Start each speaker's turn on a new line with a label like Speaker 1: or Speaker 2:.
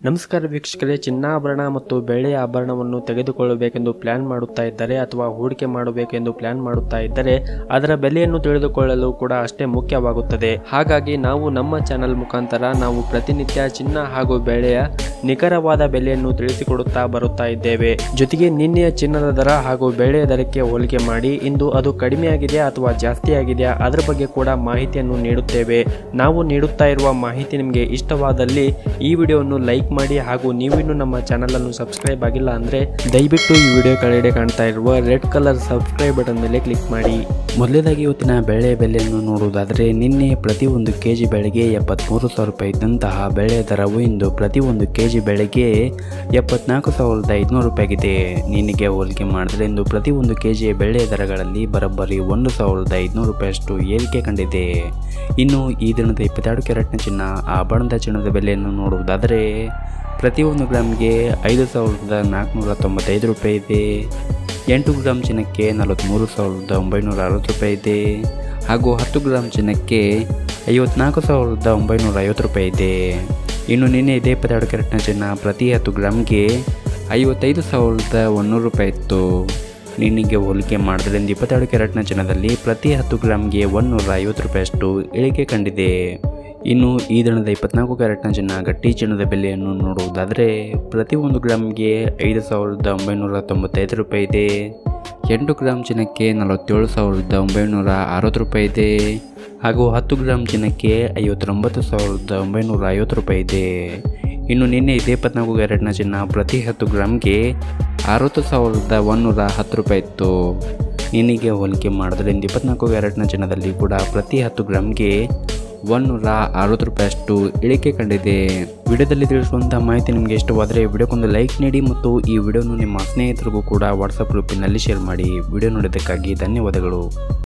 Speaker 1: ನಮಸ್ಕಾರ ವೀಕ್ಷಕರೇ ಚಿನ್ನಾಭರಣ ಮತ್ತು ಬೆಳ್ಳಿಯ ಆಭರಣವನ್ನು ತೆಗೆದುಕೊಳ್ಳಬೇಕೆಂದು ಪ್ಲಾನ್ ಮಾಡುತ್ತಾ ಇದ್ದರೆ ಅಥವಾ ಹೂಡಿಕೆ ಮಾಡಬೇಕೆಂದು ಪ್ಲಾನ್ ಮಾಡುತ್ತಾ ಇದ್ದರೆ ಅದರ ಬೆಲೆಯನ್ನು ತಿಳಿದುಕೊಳ್ಳಲು ಕೂಡ ಅಷ್ಟೇ ಮುಖ್ಯವಾಗುತ್ತದೆ ಹಾಗಾಗಿ ನಾವು ನಮ್ಮ ಚಾನೆಲ್ ಮುಖಾಂತರ ನಾವು ಪ್ರತಿನಿತ್ಯ ಚಿನ್ನ ಹಾಗೂ ಬೆಳೆಯ ನಿಖರವಾದ ಬೆಲೆಯನ್ನು ತಿಳಿಸಿಕೊಡುತ್ತಾ ಬರುತ್ತಾ ಇದ್ದೇವೆ ಜೊತೆಗೆ ನಿನ್ನೆಯ ಚಿನ್ನದ ದರ ಹಾಗೂ ಬೆಳೆಯ ದರಕ್ಕೆ ಹೋಲಿಕೆ ಮಾಡಿ ಇಂದು ಅದು ಕಡಿಮೆಯಾಗಿದೆಯಾ ಅಥವಾ ಜಾಸ್ತಿ ಆಗಿದೆಯಾ ಅದರ ಬಗ್ಗೆ ಕೂಡ ಮಾಹಿತಿಯನ್ನು ನೀಡುತ್ತೇವೆ ನಾವು ನೀಡುತ್ತಾ ಇರುವ ಮಾಹಿತಿ ನಿಮಗೆ ಇಷ್ಟವಾದಲ್ಲಿ ಈ ವಿಡಿಯೋವನ್ನು ಲೈಕ್ ಮಾಡಿ ಹಾಗೂ ನೀವಿನ್ನೂ ನಮ್ಮ ಚಾನಲ್ ಅನ್ನು ಸಬ್ಸ್ಕ್ರೈಬ್ ಆಗಿಲ್ಲ ಅಂದ್ರೆ ದಯವಿಟ್ಟು ಈ ವಿಡಿಯೋ ಕೆಳಗಡೆ ಕಾಣ್ತಾ ಇರುವ ರೆಡ್ ಕಲರ್ ಸಬ್ಸ್ಕ್ರೈಬ್ ಬಟನ್ ಮೇಲೆ ಕ್ಲಿಕ್ ಮಾಡಿ
Speaker 2: ಮೊದಲನೇದಾಗಿ ಇವತ್ತಿನ ಬೆಳೆ ಬೆಲೆಯನ್ನು ನೋಡುವುದಾದರೆ ನಿನ್ನೆ ಪ್ರತಿ ಒಂದು ಕೆ ಜಿ ಬೆಳೆಗೆ ಎಪ್ಪತ್ತ್ಮೂರು ಸಾವಿರ ರೂಪಾಯಿ ಇದ್ದಂತಹ ಬೆಳೆ ದರವು ಇಂದು ಪ್ರತಿ ಒಂದು ಕೆ ಜಿ ಬೆಳೆಗೆ ಎಪ್ಪತ್ನಾಲ್ಕು ಸಾವಿರದ ಐದುನೂರು ರೂಪಾಯಿಗಿದೆ ನಿನ್ನೆಗೆ ಹೋಲಿಕೆ ಮಾಡಿದರೆ ಇಂದು ಪ್ರತಿ ಒಂದು ಕೆ ಜಿಯ ಬೆಳೆ ದರಗಳಲ್ಲಿ ಬರೋಬ್ಬರಿ ಒಂದು ಸಾವಿರದ ಐದುನೂರು ರೂಪಾಯಿಯಷ್ಟು ಏರಿಕೆ ಕಂಡಿದೆ ಇನ್ನು ಈ ದಿನದ ಇಪ್ಪತ್ತೆರಡು ಕ್ಯಾರೆಟ್ನ ಚಿನ್ನ ಆಭರಣದ ಚಿನ್ನದ ಬೆಲೆಯನ್ನು ನೋಡುವುದಾದರೆ ಪ್ರತಿಯೊಂದು ಗ್ರಾಮ್ಗೆ ಐದು ಸಾವಿರದ ನಾಲ್ಕುನೂರ ತೊಂಬತ್ತೈದು ರೂಪಾಯಿ ಇದೆ ಎಂಟು ಗ್ರಾಮ್ ಚಿನ್ನಕ್ಕೆ ನಲವತ್ತ್ಮೂರು ಸಾವಿರದ ಒಂಬೈನೂರ ಅರವತ್ತು ರೂಪಾಯಿ ಇದೆ ಹಾಗೂ ಹತ್ತು ಗ್ರಾಮ್ ಚಿನ್ನಕ್ಕೆ ಐವತ್ನಾಲ್ಕು ಸಾವಿರದ ಒಂಬೈನೂರ ಐವತ್ತು ರೂಪಾಯಿ ಇದೆ ಇನ್ನು ನಿನ್ನೆ ಇದೇ ಇಪ್ಪತ್ತೆರಡು ಕ್ಯಾರೆಟ್ನ ಚಿನ್ನ ಪ್ರತಿ ಹತ್ತು ಗ್ರಾಮ್ಗೆ ಐವತ್ತೈದು ಸಾವಿರದ ಒಂದೂರು ರೂಪಾಯಿ ಇತ್ತು ನಿನ್ನೆಗೆ ಹೋಲಿಕೆ ಮಾಡಿದ್ರಿಂದ ಇಪ್ಪತ್ತೆರಡು ಕ್ಯಾರೆಟ್ನ ಚಿನ್ನದಲ್ಲಿ ಪ್ರತಿ ಹತ್ತು ಗ್ರಾಮ್ಗೆ ಒಂದುನೂರ ಐವತ್ತು ರೂಪಾಯಿಯಷ್ಟು ಇಳಿಕೆ ಕಂಡಿದೆ ಇನ್ನು ಈ ದಿನದ ಇಪ್ಪತ್ನಾಲ್ಕು ಕ್ಯಾರೆಟ್ನ ಚಿನ್ನ ಗಟ್ಟಿ ಚಿನ್ನದ ಬೆಲೆಯನ್ನು ನೋಡುವುದಾದರೆ ಪ್ರತಿ ಒಂದು ಗ್ರಾಮ್ಗೆ ಐದು ಸಾವಿರದ ಒಂಬೈನೂರ ತೊಂಬತ್ತೈದು ರೂಪಾಯಿ ಇದೆ ಎಂಟು ಗ್ರಾಮ್ ಚಿನ್ನಕ್ಕೆ ನಲವತ್ತೇಳು ಸಾವಿರದ ಒಂಬೈನೂರ ಅರವತ್ತು ರೂಪಾಯಿ ಇದೆ ಹಾಗೂ ಹತ್ತು ಗ್ರಾಮ್ ಚಿನ್ನಕ್ಕೆ ಐವತ್ತೊಂಬತ್ತು ಸಾವಿರದ ಒಂಬೈನೂರ ಐವತ್ತು ರೂಪಾಯಿ ಇದೆ ಇನ್ನು ನಿನ್ನೆ ಇದೇ ಇಪ್ಪತ್ನಾಲ್ಕು ಕ್ಯಾರೆಟ್ನ ಚಿನ್ನ ಪ್ರತಿ ಹತ್ತು ಗ್ರಾಮ್ಗೆ ಅರವತ್ತು ಸಾವಿರದ ಒಂದುನೂರ ಹತ್ತು ರೂಪಾಯಿ ಇತ್ತು ನಿನ್ನೆಗೆ ಹೋಲಿಕೆ ಮಾಡೋದ್ರಿಂದ ಇಪ್ಪತ್ನಾಲ್ಕು ಕ್ಯಾರೆಟ್ನ ಚಿನ್ನದಲ್ಲಿ ಕೂಡ ಪ್ರತಿ ಹತ್ತು ಗ್ರಾಮ್ಗೆ ಒಂದುನೂರ ಅರವತ್ತು ರೂಪಾಯಿಯಷ್ಟು ಇಳಿಕೆ ಕಂಡಿದೆ ವಿಡಿಯೋದಲ್ಲಿ ತಿಳಿಸುವಂಥ ಮಾಹಿತಿ ನಿಮಗೆ ಇಷ್ಟವಾದರೆ ವಿಡಿಯೋಕ್ಕೊಂದು ಲೈಕ್ ನೀಡಿ ಮತ್ತು ಈ ವಿಡಿಯೋನು ನಿಮ್ಮ ಸ್ನೇಹಿತರಿಗೂ ಕೂಡ ವಾಟ್ಸಪ್ ಗ್ರೂಪಿನಲ್ಲಿ ಶೇರ್ ಮಾಡಿ ವಿಡಿಯೋ ನೋಡೋದಕ್ಕಾಗಿ ಧನ್ಯವಾದಗಳು